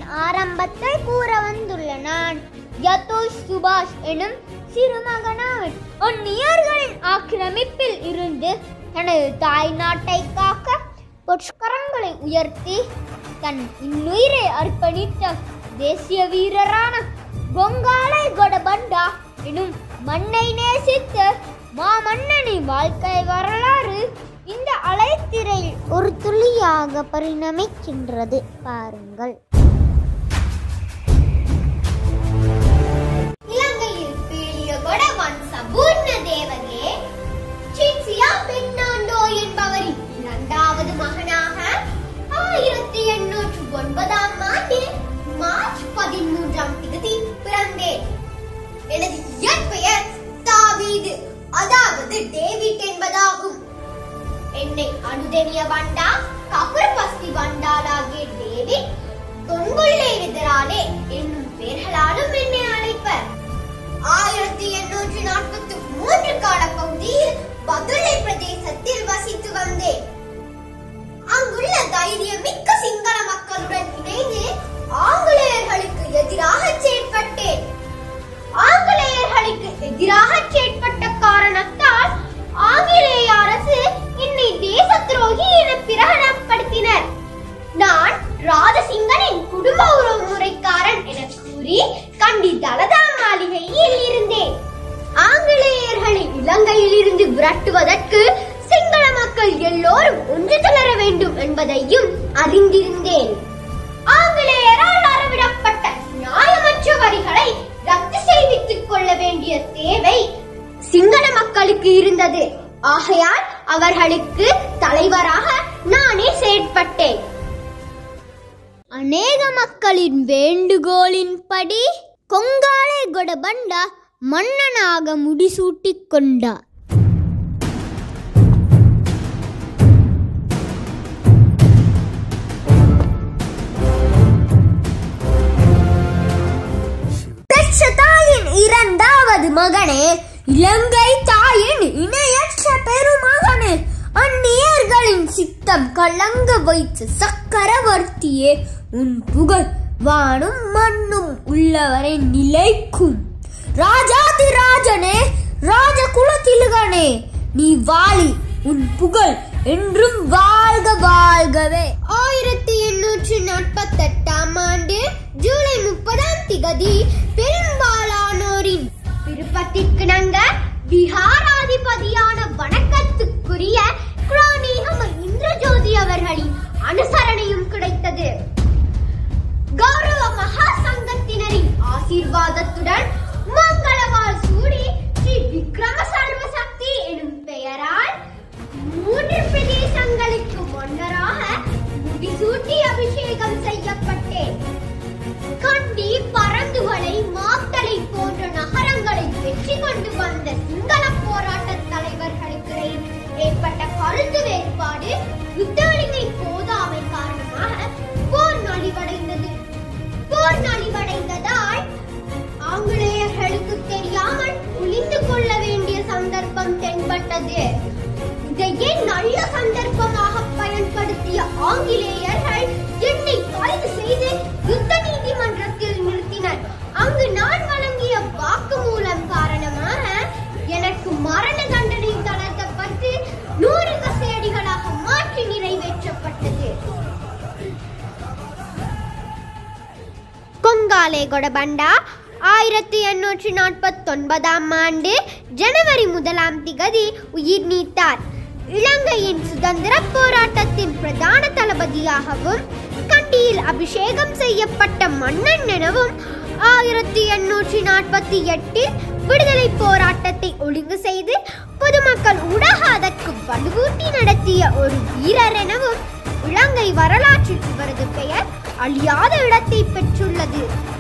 ஆரம்பத்தில் கூற வந்துள்ள நான் யதோஷ் சுபாஷ் எனும் சிறுமகனாவன் அந்நியர்களின் ஆக்கிரமிப்பில் இருந்து தனது தாய் நாட்டை காக்க புஷ்கரங்களை உயர்த்தி தன் இன்னுயிரை அர்ப்பணித்த தேசிய வீரரான பொங்காலை கொடபண்டா எனும் மண்ணை நேசித்த மாமன்னனின் வாழ்க்கை வரலாறு இந்த அலைத்திரையில் ஒரு துளியாக பரிணமிக்கின்றது பாருங்கள் இலங்கையில் பேலிய கொடவன் சபூர்ண தேவகே சின்சியா பெண்ணாண்டோ என்பவரின் இரண்டாவது மகனாக ஆயிரத்தி எண்ணூற்று ஒன்பதாம் ஆண்டு மார்ச் பதிமூன்றாம் தேதி பிறந்தேன் எனது இயற்பெயர் தாவீது அதாவது டேவிட் என்பதாகும் என்னை அனுதனிய வண்டா கபரபஸ்தி வண்டாலாகிய டேவிட் தொன்கொள்ளை எதிரானே என்னும் பெயர்களாலும் என்னை அழைப்பர் ஆயிரத்தி எண்ணூற்றி நாற்பத்தி மூன்று கால பகுதியில் பதுளை பிரதேசத்தில் வசித்து வந்தேன் அங்குள்ள தைரியம் மிக்க சிங்கள மக்களுடன் இணைந்து ஆங்கிலேயர்களுக்கு எதிராக செயற்பட்டேன் ஆங்கிலேயர்களுக்கு எதிராக செயற்பட்ட காரணத்தால் ஆங்கிலேய அரசு என்னை தேச துரோகி என பிரகடனப்படுத்தினர் நான் ராஜசிங்கனின் குடும்ப உறவு முறைக்காரன் என கூறி கண்டி தலதா மாளிகையில் இருந்தேன் ஆங்கிலேயர்களை இலங்கையில் இருந்து விரட்டுவதற்கு சிங்கள மக்கள் எல்லோரும் ஒன்று திரள வேண்டும் என்பதையும் அறிந்திருந்தேன் ஆங்கிலேயரால் அறவிடப்பட்ட நியாயமற்ற வரிகளை ரத்து செய்வித்துக் கொள்ள வேண்டிய தேவை சிங்கள மக்களுக்கு இருந்தது ஆகையால் அவர்களுக்கு தலைவராக நானே செயற்பட்டேன் அநேக மக்களின் வேண்டுகோளின்படி கொங்காலை கொடபண்டா மன்னனாக முடிசூட்டிக் கொண்டார் பெற்ற தாயின் இரண்டாவது மகனே இலங்கை தாயின் இணையற்ற பெருமகனே அந்நியர்களின் சித்தம் கலங்க வைத்த சக்கரவர்த்தியே உன் புகழ் வானும் மண்ணும் உள்ளவரை நிலைக்கும் ராஜாதிராஜனே ராஜகுலத்திலகனே நீ வாழி உன் புகழ் என்றும் வாழ்க வாழ்கவே ஆயிரத்தி எண்ணூற்றி நாற்பத்தி எட்டாம் ஆண்டு ஜூலை முப்பதாம் திகதி பெரும்பாலானோரின் விருப்பத்திற்கிணங்க விஹாராதிபதியான வணக்கத்துக்குரிய குரானிகம் இந்திரஜோதி அவர்களின் அனுசரணையும் கிடைத்தது கௌரவ மகா சங்கத்தினரின் ஆசீர்வாதத்துடன் மங்களவாள் சூடி ஸ்ரீ விக்ரம சர்வ சக்தி எனும் பெயரால் மூன்று பிரதேசங்களுக்கு மன்னராக முடிசூட்டி அபிஷேகம் செய்யப்பட்டேன் கண்டி பரந்துகளை மாத்தளை போன்ற நகரங்களை வெற்றி கொண்டு வந்த சிங்கள போராட்ட தலைவர்களுக்கு ஏற்பட்ட கருத்து வேறுபாடு யுத்தவலிமை போதாமை காரணமாக போர் நலிவடைந்தது போர் நலிவடைந்ததால் ஆங்கிலேயர்களுக்கு தெரியாமல் ஒளிந்து கொள்ள வேண்டிய சந்தர்ப்பம் தென்பட்டது இதையே நல்ல சந்தர்ப்பமாக பயன்படுத்திய ஆங்கிலேயர்கள் என்னை கைது செய்து யுத்த நீதிமன்றத்தில் நிறுத்தினர் அங்கு நான் வழங்கிய வாக்குமூலம் காரணமாக எனக்கு மரண தண்டனை தளர்த்தப்பட்டு நூறு கசேடிகளாக மாற்றி நிறைவேற்றப்பட்டது கொங்காலே கொடபண்டா ஆயிரத்தி எண்ணூற்றி நாற்பத்தொன்பதாம் ஆண்டு ஜனவரி முதலாம் திகதி உயிர் நீத்தார் இலங்கையின் சுதந்திர போராட்டத்தின் பிரதான தளபதியாகவும் கண்டியில் அபிஷேகம் செய்யப்பட்ட மன்னன் எனவும் ஆயிரத்தி எண்ணூற்றி நாற்பத்தி எட்டில் விடுதலை போராட்டத்தை ஒழுங்கு செய்து பொதுமக்கள் ஊடாக அதற்கு வலுவூட்டி நடத்திய ஒரு வீரர் எனவும் இலங்கை வரலாற்றில் இவரது பெயர் அழியாத இடத்தை பெற்றுள்ளது